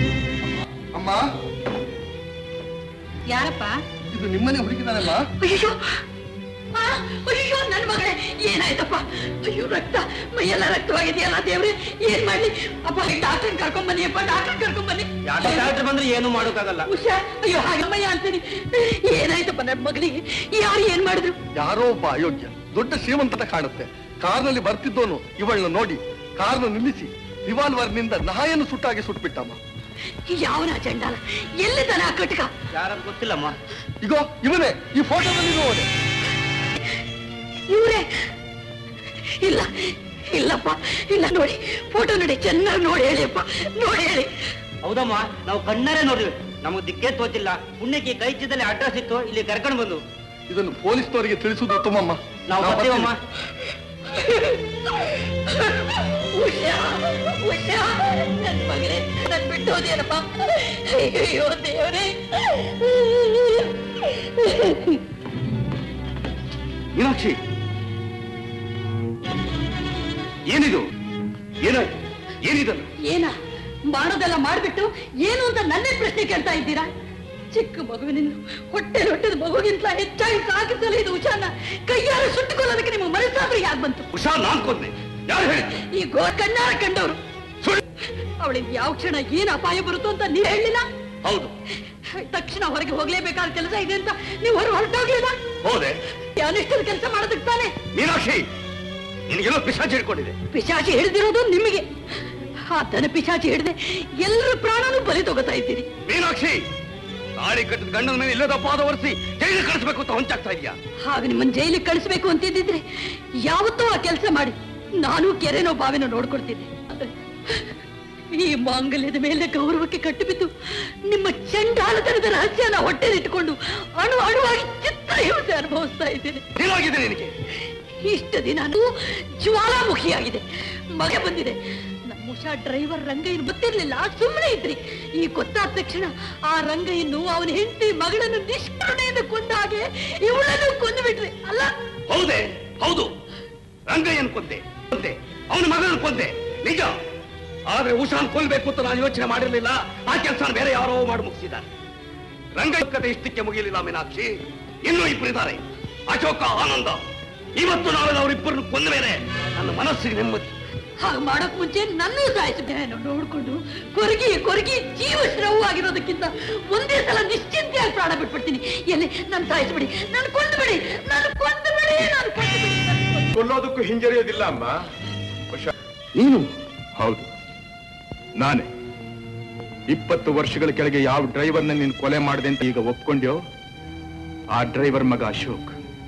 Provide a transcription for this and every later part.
ಅಮ್ಮ ಯಾರಪ್ಪ ಇದು ನಿಮ್ಮನೆ ಹುಡುಕಿದಾನಮ್ಮ ಅಯ್ಯೋ ಆ, ಅಯ್ಯೋ ನನ್ನ ಮಗಳೇ ಏನಾಯ್ತಪ್ಪ ಅಯ್ಯೋ ರಕ್ತ ಮೈಯೆಲ್ಲ ರಕ್ತವಾಗಿದೆಯಲ್ಲ ದೇವ್ರೆ ಏನ್ ಮಾಡ್ಲಿ ಅಪ್ಪ ಡಾಕ್ಟರ್ ಕರ್ಕೊಂಡ್ ಬನ್ನಿ ಅಪ್ಪ ಡಾಕ್ಟರ್ ಕರ್ಕೊಂಡ್ ಬನ್ನಿ ಡಾಕ್ಟರ್ ಬಂದ್ರೆ ಏನು ಮಾಡೋಕ್ಕಾಗಲ್ಲ ಉಷಾ ಅಯ್ಯೋ ಹಾಗಮ್ಮಯ್ಯ ಅಂತೀನಿ ಏನಾಯ್ತಪ್ಪ ನನ್ನ ಮಗಳಿಗೆ ಯಾರು ಏನ್ ಮಾಡಿದ್ರು ಯಾರೋ ಒಬ್ಬ ಅಯೋಗ್ಯ ದೊಡ್ಡ ಶ್ರೀಮಂತನ ಕಾಣುತ್ತೆ ಕಾರ್ನಲ್ಲಿ ಬರ್ತಿದ್ದೋನು ಇವಳನ್ನ ನೋಡಿ ಕಾರ್ನ ನಿಲ್ಲಿಸಿ ರಿವಾಲ್ವರ್ನಿಂದ ನಾಯನ್ನು ಸುಟ್ಟಾಗಿ ಸುಟ್ಬಿಟ್ಟಮ್ಮ ಯಾವನ ಚಂಡಾಲ ಎಲ್ಲಿ ತನ ಕಟಕ ಯಾರಂತ ಗೊತ್ತಿಲ್ಲಮ್ಮ ಇಗೋ ಇವನೇ ಈ ಫೋಟೋದಲ್ಲಿ ನೋಡೆ ಇವ್ರೆ ಇಲ್ಲ ಇಲ್ಲಪ್ಪ ಇಲ್ಲ ನೋಡಿ ಫೋಟೋ ನೋಡಿ ಚೆನ್ನಾಗಿ ನೋಡಿ ಹೇಳಿಯಪ್ಪ ನೋಡಿ ಹೇಳಿ ಹೌದಮ್ಮ ನಾವು ಕಣ್ಣರೇ ನೋಡಿದ್ವಿ ನಮಗೆ ದಿಕ್ಕೇ ತೋಚಿಲ್ಲ ಪುಣ್ಯಕ್ಕೆ ಕೈ ಚಿದ್ದಲ್ಲಿ ಅಡ್ರೆಸ್ ಇತ್ತು ಇಲ್ಲಿ ಕರ್ಕೊಂಡು ಬಂದು ಇದನ್ನು ಪೊಲೀಸ್ನವರಿಗೆ ತಿಳಿಸುವುದು ಉತ್ತಮಮ್ಮ ನಾವು ನಾವು ಬರ್ತೀವಮ್ಮ ಉಷಾ ಉಷಾ ನನ್ ಮಗಳೇ ನನ್ ಬಿಟ್ಟು ಹೋದೇನಪ್ಪ ಅಯ್ಯೋ ದೇವರೇ ಮೀನಾಕ್ಷಿ ಏನಿದು ಏನಾಯ್ತು ಏನಿದಲ್ಲ ಏನ ಮಾಡೋದೆಲ್ಲ ಮಾಡ್ಬಿಟ್ಟು ಏನು ಅಂತ ನನ್ನೇ ಪ್ರಶ್ನೆ ಕೇಳ್ತಾ ಇದ್ದೀರಾ ಚಿಕ್ಕ ಮಗುವಿನಿಂದ ಹೊಟ್ಟೆ ಹೊಟ್ಟೆದ ಮಗುಗಿಂತ ಹೆಚ್ಚಾಗಿ ಸಾಕಿಸಲು ಇದು ಉಷಾನ ಕೈಯಾರ ಸುಟ್ಟುಕೊಳ್ಳೋದಕ್ಕೆ ನಿಮ್ಮ ಮನಸ್ಸಾದ್ರೂ ಯಾಕೆ ಬಂತು ಉಷಾ ನಾನ್ ಕೊಂದೆ ಯಾರು ಹೇಳಿದ್ದು ಈ ಗೋ ಕಣ್ಣಾರ ಕಂಡವರು ಸುಳ್ಳು ಅವಳಿಗೆ ಯಾವ ಕ್ಷಣ ಏನ್ ಅಪಾಯ ಬರುತ್ತೋ ಅಂತ ನೀವು ಹೇಳಿಲ್ಲ ಹೌದು ತಕ್ಷಣ ಹೊರಗೆ ಹೋಗ್ಲೇಬೇಕಾದ ಕೆಲಸ ಇದೆ ಅಂತ ನೀವು ಹೊರ ಹೊರಟೋಗ್ಲಿಲ್ಲ ಹೋದೆ ಅನಿಷ್ಟದ ಕೆಲಸ ಮಾಡೋದಕ್ಕೆ ತಾನೆ ಮೀನಾಕ್ಷಿ ನಿನಗೆಲ್ಲೋ ಪಿಶಾಚಿ ಹಿಡ್ಕೊಂಡಿದೆ ಪಿಶಾಚಿ ಹಿಡಿದಿರೋದು ನಿಮಗೆ ಆ ದನ ಪಿಶಾಚಿ ಹಿಡಿದೆ ಎಲ್ಲರ ಪ್ರಾಣನೂ ಬಲಿ ತಗೋತಾ ಇದ್ದೀರಿ ಮೀನಾಕ್ಷಿ ತಾಳಿ ಕಟ್ಟಿದ ಗಂಡನ ಮೇಲೆ ಇಲ್ಲದ ಪಾದ ಒರೆಸಿ ಜೈಲಿಗೆ ಕಳಿಸ್ಬೇಕು ಅಂತ ಹೊಂಚಾಗ್ತಾ ಇದೆಯಾ ಹಾಗೆ ನಿಮ್ಮನ್ನ ಜೈಲಿಗೆ ಕಳಿಸ್ಬೇಕು ಅಂತಿದ್ದಿದ್ರೆ ಯಾವತ್ತೂ ಆ ಕೆಲಸ ಮಾಡಿ ನಾನು ಕೆರೆನೋ ಬಾವಿನೋ ನೋಡ್ಕೊಳ್ತಿದ್ದೆ ಆದ್ರೆ ಈ ಮಾಂಗಲ್ಯದ ಮೇಲೆ ಗೌರವಕ್ಕೆ ಕಟ್ಟಿಬಿದ್ದು ನಿಮ್ಮ ಚಂಡಾಲತನದ ರಹಸ್ಯನ ಹೊಟ್ಟೆಲಿಟ್ಟುಕೊಂಡು ಅಣು ಅಣುವಾಗಿ ಚಿತ್ರ ಹಿಂಸೆ ಅನುಭವಿಸ್ತಾ ಇದ್ದೇನೆ ಏನಾಗಿದೆ ನಿನಗೆ ಇಷ್ಟ ದಿನ ನಾನು ಜ್ವಾಲಾಮುಖಿಯಾಗಿದೆ ಮಗ ಬಂದಿದೆ ನಮ್ಮ ಉಷಾ ಡ್ರೈವರ್ ರಂಗಯ್ಯನ್ ಗೊತ್ತಿರ್ಲಿಲ್ಲ ಸುಮ್ಮನೆ ಇದ್ರಿ ಈ ಗೊತ್ತಾದ ತಕ್ಷಣ ಆ ರಂಗಯ್ಯನು ಅವನ ಹೆಂಡತಿ ಮಗಳನ್ನು ನಿಷ್ಕರುಣೆಯಿಂದ ಕೊಂದ ಹಾಗೆ ಇವಳನ್ನು ಕೊಂದು ಬಿಟ್ರಿ ಅಲ್ಲ ಹೌದೇ ಹೌದು ರಂಗಯ್ಯನ್ ಕೊಂದೆ ಕೊಂದೆ ಅವನ ಮಗನ ಕೊಂದೆ ನಿಜ ಆದ್ರೆ ಉಷಾನ್ ಕೊಲ್ಬೇಕು ಅಂತ ನಾನು ಯೋಚನೆ ಮಾಡಿರ್ಲಿಲ್ಲ ಆ ಕೆಲಸ ಬೇರೆ ಯಾರೋ ಮಾಡಿ ಮುಗಿಸಿದ್ದಾರೆ ರಂಗಯ್ಯ ಕತೆ ಇಷ್ಟಕ್ಕೆ ಮುಗಿಯಲಿಲ್ಲ ಮೀನಾಕ್ಷಿ ಇನ್ನೂ ಇಬ್ಬರಿದ್ದಾರೆ ಅಶೋಕ ಆನಂದ ಇವತ್ತು ನಾಳೆ ಅವರಿಬ್ಬರನ್ನು ಕೊಂದ ಮೇಲೆ ನನ್ನ ಮನಸ್ಸಿಗೆ ನೆಮ್ಮದಿ ಹಾಗೆ ಮಾಡೋಕ್ ಮುಂಚೆ ನನ್ನೂ ಸಾಯಿಸಿದ್ದೇನೆ ನೋಡ್ಕೊಂಡು ಕೊರಗಿ ಕೊರಗಿ ಜೀವ ಶ್ರವವಾಗಿರೋದಕ್ಕಿಂತ ಒಂದೇ ಸಲ ನಿಶ್ಚಿಂತೆಯಾಗಿ ಪ್ರಾಣ ಬಿಟ್ಬಿಡ್ತೀನಿ ಎಲ್ಲಿ ನಾನು ಸಾಯಿಸ್ಬಿಡಿ ನಾನು ಕೊಂದು ಬಿಡಿ ನಾನು ಕೊಂದು ಬಿಡಿ ನಾನು ಕೊಂದು ಬಿಡಿ ನಾನು ಕೊಂದು- ಕೊಲ್ಲೋದಕ್ಕೂ ಹಿಂಜರಿಯೋದಿಲ್ಲ ಅಮ್ಮ ಹುಷಾರ್ ನೀನು ಹೌದು ನಾನೇ ಇಪ್ಪತ್ತು ವರ್ಷಗಳ ಕೆಳಗೆ ಯಾವ ಡ್ರೈವರ್ನ ನೀನು ಕೊಲೆ ಮಾಡಿದೆ ಅಂತ ಈಗ ಒಪ್ಕೊಂಡ್ಯೋ ಆ ಡ್ರೈವರ್ ಮಗ ಅಶೋಕ್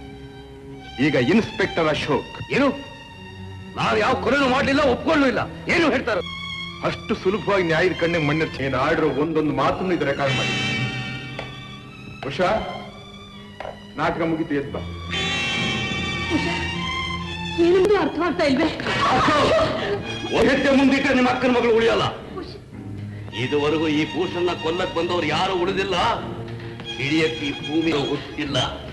ಈಗ ಇನ್ಸ್ಪೆಕ್ಟರ್ ಅಶೋಕ್ ಏನು ನಾನು ಯಾವ ಕೊಲೆನೂ ಮಾಡಲಿಲ್ಲ ಒಪ್ಕೊಳ್ಳೂ ಇಲ್ಲ ಏನು ಹೇಳ್ತಾರೆ ಅಷ್ಟು ಸುಲಭವಾಗಿ ನ್ಯಾಯದ ಕಣ್ಣಿಗೆ ಮಣ್ಣಿರ್ತೀನಿ ಆಡಿರೋ ಒಂದೊಂದು ಮಾತನ್ನು ಇದು ರೆಕಾರ್ಡ್ ಮಾಡಿ ಉಷಾ ನಾಟಕ ಮುಗಿತು ಎದ್ ಬಾ ಉಷಾ, ಏನೆಂದು ಅರ್ಥವಾಗ್ತಾ ಇಲ್ವೇ ಹೆಜ್ಜೆ ಮುಂದಿಟ್ಟರೆ ನಿಮ್ಮ ಅಕ್ಕನ ಮಗಳು ಉಳಿಯಲ್ಲ ಉಷಾ, ಇದುವರೆಗೂ ಈ ಭೂಷಣ ಕೊಲ್ಲಕ್ ಬಂದವರು ಯಾರು ಉಳಿದಿಲ್ಲ ಹಿಡಿಯಕ್ಕೆ ಈ ಭೂಮಿ ಹುಟ್ಟಿಲ್ಲ